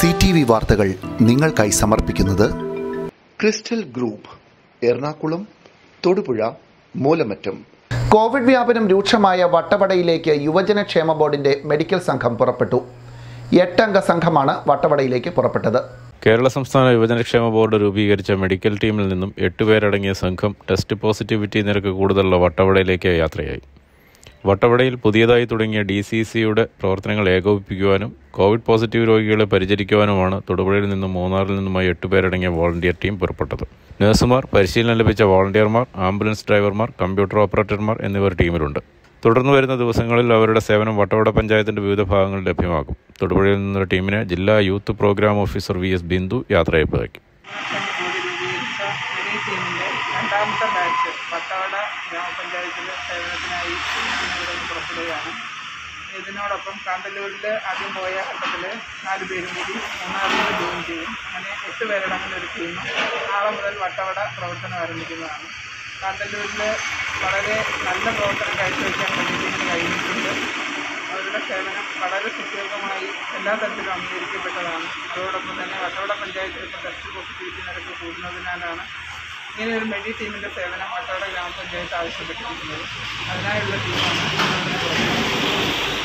C T V വാർത്തകൾ നിങ്ങൾക്കായി സമർപ്പിക്കുന്നത് crystal group Ernakulam Thodupuzha Moolamattom Covid വ്യാപനം രൂക്ഷമായ വട്ടവടയിലേക്ക് യുവജനക്ഷേമ ബോർഡിന്റെ മെഡിക്കൽ സംഘം പുറപ്പെട്ടു എട്ടംഗ സംഘമാണ് വട്ടവടയിലേക്ക് പുറപ്പെട്ടത് കേരള സംസ്ഥാന യുവജനക്ഷേമ ബോർഡ് രൂപീകരിച്ച മെഡിക്കൽ ടീമിൽ നിന്നും എട്ടുപേരടങ്ങിയ സംഘം ടെസ്റ്റ് പോസിറ്റിവിറ്റി നിരക്ക് കൂടുതലുള്ള വട്ടവടയിലേക്ക് യാത്രയായി വട്ടവടയിൽ പുതിയതായി തുടങ്ങിയ ഡി സി സിയുടെ പ്രവർത്തനങ്ങൾ ഏകോപിപ്പിക്കുവാനും കോവിഡ് പോസിറ്റീവ് രോഗികളെ പരിചരിക്കുവാനുമാണ് തൊടുപുഴയിൽ നിന്നും മൂന്നാറിൽ നിന്നുമായി എട്ടുപേരടങ്ങിയ വോളണ്ടിയർ ടീം പുറപ്പെട്ടത് നഴ്സുമാർ പരിശീലനം ലഭിച്ച വോളണ്ടിയർമാർ ആംബുലൻസ് ഡ്രൈവർമാർ കമ്പ്യൂട്ടർ ഓപ്പറേറ്റർമാർ എന്നിവർ ടീമിലുണ്ട് തുടർന്ന് വരുന്ന ദിവസങ്ങളിൽ അവരുടെ സേവനം വട്ടവട പഞ്ചായത്തിന്റെ വിവിധ ഭാഗങ്ങളിൽ ലഭ്യമാകും തൊടുപുഴയിൽ നിന്നുള്ള ടീമിനെ ജില്ലാ youth programme officer V S Bindu യാത്രയപ്പാക്കി കൂടി രൂപീകരിച്ച മിനി ടീമിൻ്റെ രണ്ടാമത്തെ ബാച്ച് പട്ടവട ഗ്രാമപഞ്ചായത്തിൽ സേവനത്തിനായി ഇവിടെ നിന്ന് പുറപ്പെടുകയാണ് ഇതിനോടൊപ്പം കാന്തല്ലൂരിൽ ആദ്യം പോയ ഘട്ടത്തിൽ നാല് പേരും കൂടി മൂന്നാറിൽ ജോയിൻ ചെയ്യും അങ്ങനെ എട്ട് പേരടങ്ങുന്ന ഒരു ടീം നാളെ മുതൽ വട്ടവട പ്രവർത്തനം ആരംഭിക്കുന്നതാണ് കാന്തല്ലൂരിൽ വളരെ നല്ല പ്രവർത്തനം കാഴ്ചവെക്കാൻ മിനി ടീമിന് കഴിഞ്ഞിട്ടുണ്ട് അവരുടെ സേവനം വളരെ സുദീർഘമായി എല്ലാ തരത്തിലും അംഗീകരിക്കപ്പെട്ടതാണ് അതോടൊപ്പം തന്നെ വട്ടവട പഞ്ചായത്തിൽ ഇപ്പോൾ ടെസ്റ്റ് പോസിറ്റിവിറ്റി നിരക്ക് കൂടുന്നതിനാലാണ് ഇങ്ങനെ ഒരു മെഡി ടീമിൻ്റെ സേവനം വട്ടവട ഗ്രാമപഞ്ചായത്ത് ആവശ്യപ്പെട്ടിരിക്കുന്നത് അതിനായുള്ള ടീമാണ് ഇവിടെ പുറപ്പെടുന്നത്